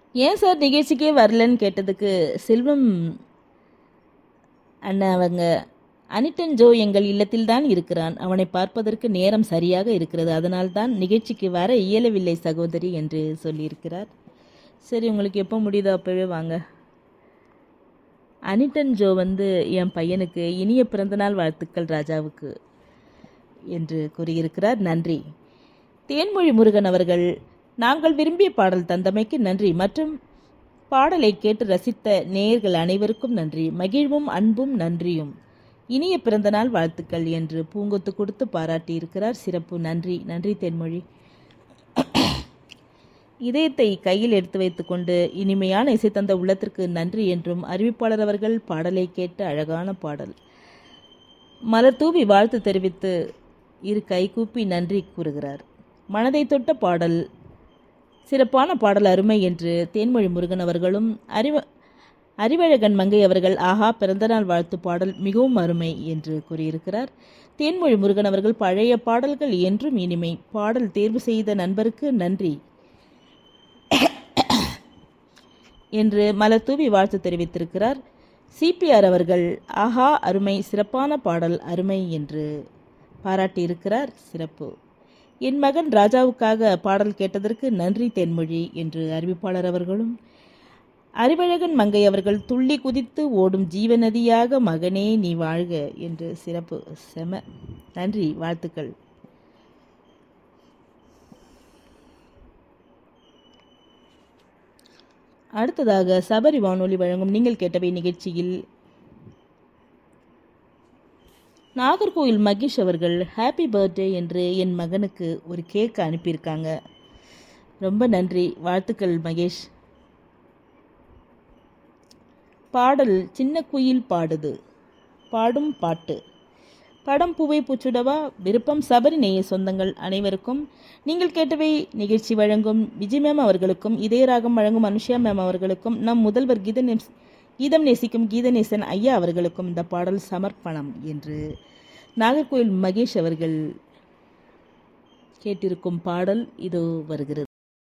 ஏன் சார் நிகழ்ச்சிக்கே வரலன்னு கேட்டதுக்கு செல்வம் அண்ணா அவங்க அனிட்டன் ஜோ எங்கள் இல்லத்தில் தான் இருக்கிறான் அவனை பார்ப்பதற்கு நேரம் சரியாக இருக்கிறது அதனால்தான் நிகழ்ச்சிக்கு வர இயலவில்லை சகோதரி என்று சொல்லியிருக்கிறார் சரி உங்களுக்கு எப்போ முடியுதோ அப்போவே வாங்க அனிட்டன் ஜோ வந்து என் பையனுக்கு இனிய பிறந்தநாள் வாழ்த்துக்கள் ராஜாவுக்கு என்று கூறியிருக்கிறார் நன்றி தேன்மொழி முருகன் அவர்கள் நாங்கள் விரும்பிய பாடல் தந்தமைக்கு நன்றி மற்றும் பாடலை கேட்டு ரசித்த நேயர்கள் அனைவருக்கும் நன்றி மகிழ்வும் அன்பும் நன்றியும் இனிய பிறந்தநாள் வாழ்த்துக்கள் என்று பூங்கொத்து கொடுத்து பாராட்டியிருக்கிறார் சிறப்பு நன்றி நன்றி தென்மொழி இதயத்தை கையில் எடுத்து வைத்துக்கொண்டு இனிமையான இசை தந்த உள்ளத்திற்கு நன்றி என்றும் அறிவிப்பாளர் அவர்கள் பாடலை கேட்ட அழகான பாடல் மலர் தூவி வாழ்த்து தெரிவித்து இரு கைகூப்பி நன்றி கூறுகிறார் மனதை தொட்ட பாடல் சிறப்பான பாடல் அருமை என்று தேன்மொழி முருகன் அவர்களும் அறிவ அறிவழகன் மங்கை அவர்கள் ஆஹா பிறந்தநாள் வாழ்த்து பாடல் மிகவும் அருமை என்று கூறியிருக்கிறார் தேன்மொழி முருகன் அவர்கள் பழைய பாடல்கள் என்றும் இனிமை பாடல் தேர்வு செய்த நண்பருக்கு நன்றி என்று மலர் தூவி வாழ்த்து தெரிவித்திருக்கிறார் சிபிஆர் அவர்கள் ஆஹா அருமை சிறப்பான பாடல் அருமை என்று பாராட்டியிருக்கிறார் சிறப்பு என் மகன் ராஜாவுக்காக பாடல் கேட்டதற்கு நன்றி தென்மொழி என்று அறிவிப்பாளர் அவர்களும் அறிவழகன் மங்கை அவர்கள் துள்ளி குதித்து ஓடும் ஜீவநதியாக மகனே நீ வாழ்க என்று சிறப்பு செம நன்றி வாழ்த்துக்கள் அடுத்ததாக சபரி வானொலி வழங்கும் நீங்கள் கேட்டவை நிகழ்ச்சியில் நாகர்கோவில் மகேஷ் அவர்கள் ஹாப்பி பர்த்டே என்று என் மகனுக்கு ஒரு கேக் அனுப்பியிருக்காங்க ரொம்ப நன்றி வாழ்த்துக்கள் மகேஷ் பாடல் சின்ன குயில் பாடுது பாடும் பாட்டு படம் பூவை பூச்சுடவா விருப்பம் சபரி நேய சொந்தங்கள் அனைவருக்கும் நீங்கள் கேட்டவை நிகழ்ச்சி வழங்கும் விஜய் மேம் அவர்களுக்கும் இதயராகம் வழங்கும் அனுஷியா மேம் அவர்களுக்கும் நம் முதல்வர் கீத நேஸ் கீதம் நேசிக்கும் கீதநேசன் ஐயா அவர்களுக்கும் இந்த பாடல் சமர்ப்பணம் என்று நாகர்கோவில் மகேஷ் அவர்கள் கேட்டிருக்கும் பாடல் இதோ வருகிறது